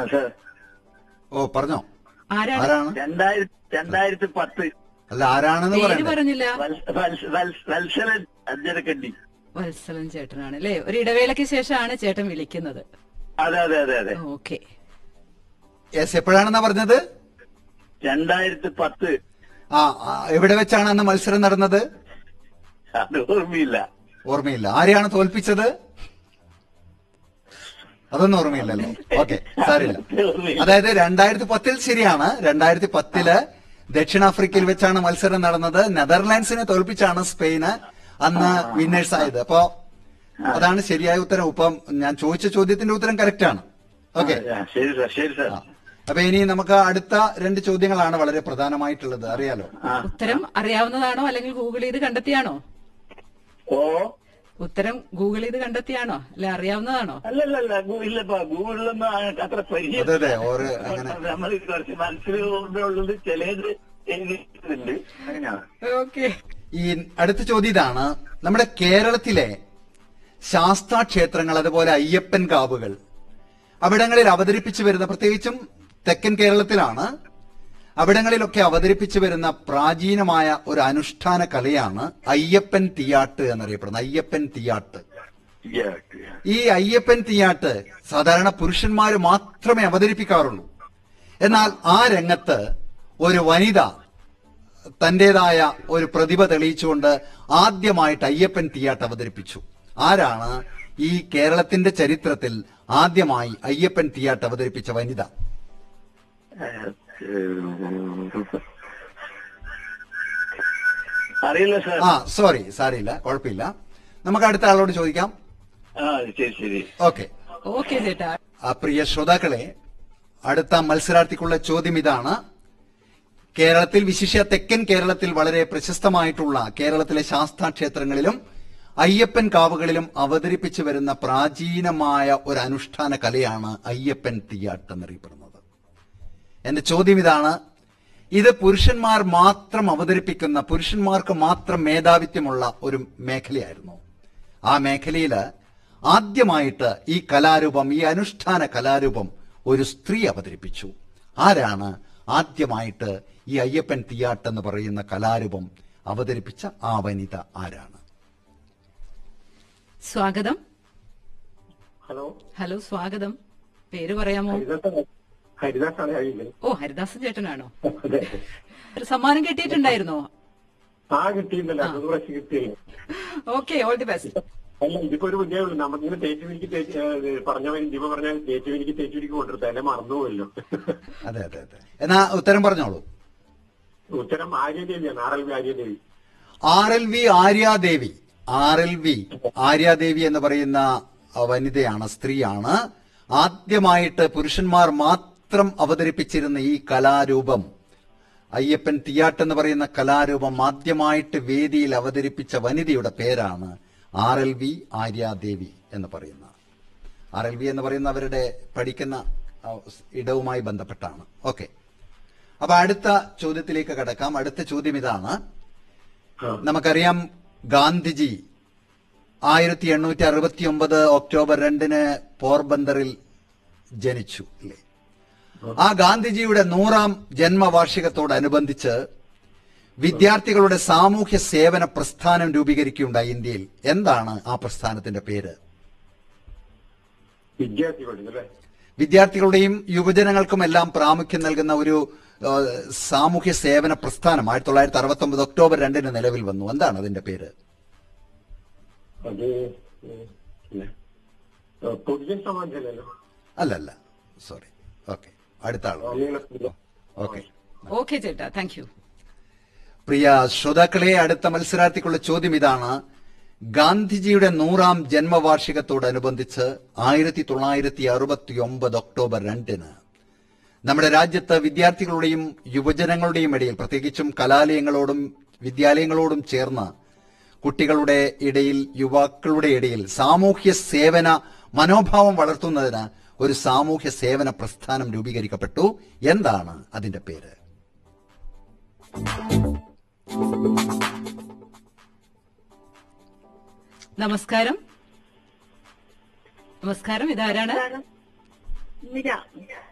ആ, സാർ ഓ പറഞ്ഞോ ആരാണ് ആരാണ് രണ്ടായിരത്തി രണ്ടായിരത്തി പത്ത് അല്ല ആരാണെന്ന് പേര് പറയണ്ടേ പറഞ്ഞില്ല വത്സ- വത്സ- വത്സ- വത്സരൻ അഞ്ചരക്കണ്ടി വത്സലൻ ചേട്ടനാണ് അല്ലേ ഒരു ഇടവേളയ്ക്ക് ശേഷമാണ് ചേട്ടൻ വിളിക്കുന്നത് അതെ അതെ അതെ അതെ ഓക്കെ യെസ് എപ്പോഴാണെന്നാ പറഞ്ഞത് രണ്ടായിരത്തി പത്ത് ആ ആ, എവിടെ വെച്ചാണ് അന്ന് മത്സരം നടന്നത് അത് ഓർമ്മയില്ല ഓർമ്മയില്ല ആരെയാണ് തോൽപ്പിച്ചത് അതൊന്നും ഓർമ്മയില്ലല്ലോ ഓക്കെ സാരില്ല ഓർമ്മയില്ല അതായത് രണ്ടായിരത്തി പത്തിൽ ശരിയാണ് രണ്ടായിരത്തി പത്തില് ദക്ഷിണാഫ്രിക്കയിൽ വെച്ചാണ് മത്സരം നടന്നത് നെതർലാൻഡ്സിനെ തോൽപ്പിച്ചാണ് സ്പെയിന് അന്ന് വിന്നേഴ്സ് ആയത് അപ്പോ അതാണ് ശരിയായ ഉത്തരം ഇപ്പം ഞാൻ ചോദിച്ച ചോദ്യത്തിന്റെ ഉത്തരം കറക്റ്റ് ആണ് ഓക്കെ ആ, ശരി സാർ ശരി സാർ അപ്പൊ ഇനി നമുക്ക് അടുത്ത രണ്ട് ചോദ്യങ്ങളാണ് വളരെ പ്രധാനമായിട്ടുള്ളത് അറിയാലോ ആ ഉത്തരം അറിയാവുന്നതാണോ അല്ലെങ്കിൽ ഗൂഗിൾ ചെയ്ത് കണ്ടെത്തിയാണോ ഓ ഉത്തരം ഗൂഗിൾ ചെയ്ത് കണ്ടെത്തിയാണോ അല്ലെ അറിയാവുന്നതാണോ അല്ലല്ല ഇല്ലപ്പാ ഗൂഗിളിലൊന്നും ആ- അത്ര പരിചയം അതെ അതെ ഓരോ അങ്ങനെ നമ്മൾ കുറച്ച് മനസ്സിൽ ഉള്ളത് ചിലത് എഴുതിയിട്ടുണ്ട് അങ്ങനെയാണ് ഓക്കെ ഈ അടുത്ത ചോദ്യം ഇതാണ് നമ്മുടെ കേരളത്തിലെ ശാസ്താ ക്ഷേത്രങ്ങൾ അതുപോലെ അയ്യപ്പൻ കാവുകൾ അവിടങ്ങളിൽ അവതരിപ്പിച്ചു വരുന്ന പ്രത്യേകിച്ചും തെക്കൻ കേരളത്തിലാണ് അവിടങ്ങളിലൊക്കെ അവതരിപ്പിച്ചു വരുന്ന പ്രാചീനമായ ഒരു അനുഷ്ഠാന കലയാണ് അയ്യപ്പൻ തീയാട്ട് എന്നറിയപ്പെടുന്നത് അയ്യപ്പൻ തീയാട്ട് ഈ അയ്യപ്പൻ തീയാട്ട് സാധാരണ പുരുഷന്മാര് മാത്രമേ അവതരിപ്പിക്കാറുള്ളൂ എന്നാൽ ആ രംഗത്ത് ഒരു വനിത തന്റേതായ ഒരു പ്രതിഭ തെളിയിച്ചുകൊണ്ട് ആദ്യമായിട്ട് അയ്യപ്പൻ തീയാട്ട് അവതരിപ്പിച്ചു ആരാണ് ഈ കേരളത്തിന്റെ ചരിത്രത്തിൽ ആദ്യമായി അയ്യപ്പൻ തീയാട്ട് അവതരിപ്പിച്ച വനിത അറിയില്ല സാർ ആ സോറി സാരിയില്ല കുഴപ്പമില്ല നമുക്ക് അടുത്ത ആളോട് ചോദിക്കാം ആ ശരി ശരി ഓക്കെ ഓക്കെ ചേട്ടാ ആ പ്രിയ ശ്രോതാക്കളെ അടുത്ത മത്സരാർത്ഥിക്കുള്ള ചോദ്യം ഇതാണ് കേരളത്തിൽ വിശിഷ്യ തെക്കൻ കേരളത്തിൽ വളരെ പ്രശസ്തമായിട്ടുള്ള കേരളത്തിലെ ശാസ്താ ക്ഷേത്രങ്ങളിലും അയ്യപ്പൻ കാവുകളിലും അവതരിപ്പിച്ചു വരുന്ന പ്രാചീനമായ ഒരു അനുഷ്ഠാന കലയാണ് അയ്യപ്പൻ തീയാട്ട് എന്നറിയപ്പെടുന്നത് എന്റെ ചോദ്യം ഇതാണ് ഇത് പുരുഷന്മാർ മാത്രം അവതരിപ്പിക്കുന്ന പുരുഷന്മാർക്ക് മാത്രം മേധാവിത്വമുള്ള ഒരു മേഖലയായിരുന്നു ആ മേഖലയില് ആദ്യമായിട്ട് ഈ കലാരൂപം ഈ അനുഷ്ഠാന കലാരൂപം ഒരു സ്ത്രീ അവതരിപ്പിച്ചു ആരാണ് ആദ്യമായിട്ട് ഈ അയ്യപ്പൻ തീയാട്ട് എന്ന് പറയുന്ന കലാരൂപം അവതരിപ്പിച്ച ആ വനിത ആരാണ് സ്വാഗതം ഹലോ ഹലോ സ്വാഗതം പേര് പറയാമോ ഹരിദാസ് ഹരിദാസാണ് കഴിയുന്നത് ഓ ഹരിദാസൻ ചേട്ടനാണോ ഒരു സമ്മാനം കിട്ടിയിട്ടുണ്ടായിരുന്നോ ആ കിട്ടിയില്ലല്ലോ അത് പ്രാവശ്യം കിട്ടിയില്ല ഓക്കെ ഓൾ ദി ബെസ്റ്റ് അല്ല ഇതിപ്പോ ഒരു ബുദ്ധിയേ ഉള്ളൂ നമുക്കിങ്ങനെ തേച്ചുവിനിക്ക് പറഞ്ഞവൻ ദീപ പറഞ്ഞ തേച്ചുവിനിക്ക് തേച്ചുവിനിക്ക് കൊണ്ടിരുത്ത അല്ലെ മറന്നുപോയല്ലോ അതെ അതെ അതെ എന്നാ ഉത്തരം പറഞ്ഞോളൂ ഉത്തരം ആര്യദേവിയാണ് R L V Aryadevi R L V Aryadevi R L V Aryadevi എന്ന് പറയുന്ന ആ വനിതയാണ് സ്ത്രീയാണ് ആദ്യമായിട്ട് പുരുഷന്മാർ മാത്രം അവതരിപ്പിച്ചിരുന്ന ഈ കലാരൂപം അയ്യപ്പൻ തീയാട്ട് എന്ന് പറയുന്ന കലാരൂപം ആദ്യമായിട്ട് വേദിയിൽ അവതരിപ്പിച്ച വനിതയുടെ പേരാണ് ആർ എൽ വി ആര്യാദേവി എന്ന് പറയുന്ന ആർ എൽ വി എന്ന് പറയുന്ന അവരുടെ പഠിക്കുന്ന ആ, ഇടവുമായി ബന്ധപ്പെട്ടാണ് ഓക്കെ അപ്പൊ അടുത്ത ചോദ്യത്തിലേക്ക് കടക്കാം അടുത്ത ചോദ്യം ഇതാണ് നമുക്കറിയാം ഗാന്ധിജി ആയിരത്തി എണ്ണൂറ്റി അറുപത്തി ഒമ്പത് ഒക്ടോബർ രണ്ടിന് പോർബന്തറിൽ ജനിച്ചു അല്ലേ ആ ഗാന്ധിജിയുടെ നൂറാം ജന്മവാർഷികത്തോടനുബന്ധിച്ച് വിദ്യാർത്ഥികളുടെ സാമൂഹ്യ സേവന പ്രസ്ഥാനം രൂപീകരിക്കുകയുണ്ടായി ഇന്ത്യയിൽ എന്താണ് ആ പ്രസ്ഥാനത്തിന്റെ പേര് വിദ്യാർത്ഥികളുടെ അല്ലേ വിദ്യാർത്ഥികളുടെയും യുവജനങ്ങൾക്കും എല്ലാം പ്രാമുഖ്യം നൽകുന്ന ഒരു ആ, സാമൂഹ്യ സേവന പ്രസ്ഥാനം ആയിരത്തി തൊള്ളായിരത്തി അറുപത്തി ഒമ്പത് ഒക്ടോബർ രണ്ടിന് നിലവിൽ വന്നു എന്താണ് അതിന്റെ പേര് അത് ഉം, ഇല്ല. ആ, പൊതുജൻ സമാജമല്ലല്ലോ അല്ലല്ല സോറി ഓക്കെ അടുത്ത ആൾ ഓക്കെ ഓക്കെ ചേട്ടാ താങ്ക് യു പ്രിയ ശ്രോതാക്കളെ അടുത്ത മത്സരാർത്ഥിക്കുള്ള ചോദ്യം ഇതാണ് ഗാന്ധിജിയുടെ നൂറാം ജന്മവാർഷികത്തോടനുബന്ധിച്ച് ആയിരത്തി തൊള്ളായിരത്തി അറുപത്തി ഒമ്പത് ഒക്ടോബർ രണ്ടിന് നമ്മുടെ രാജ്യത്ത് വിദ്യാർത്ഥികളുടെയും യുവജനങ്ങളുടെയും ഇടയിൽ പ്രത്യേകിച്ചും കലാലയങ്ങളോടും വിദ്യാലയങ്ങളോടും ചേർന്ന് കുട്ടികളുടെ ഇടയിൽ യുവാക്കളുടെ ഇടയിൽ സാമൂഹ്യ സേവന മനോഭാവം വളർത്തുന്നതിന് ഒരു സാമൂഹ്യ സേവന പ്രസ്ഥാനം രൂപീകരിക്കപ്പെട്ടു എന്താണ് അതിന്റെ പേര് നമസ്കാരം നമസ്കാരം ഇതാരാണ് നിര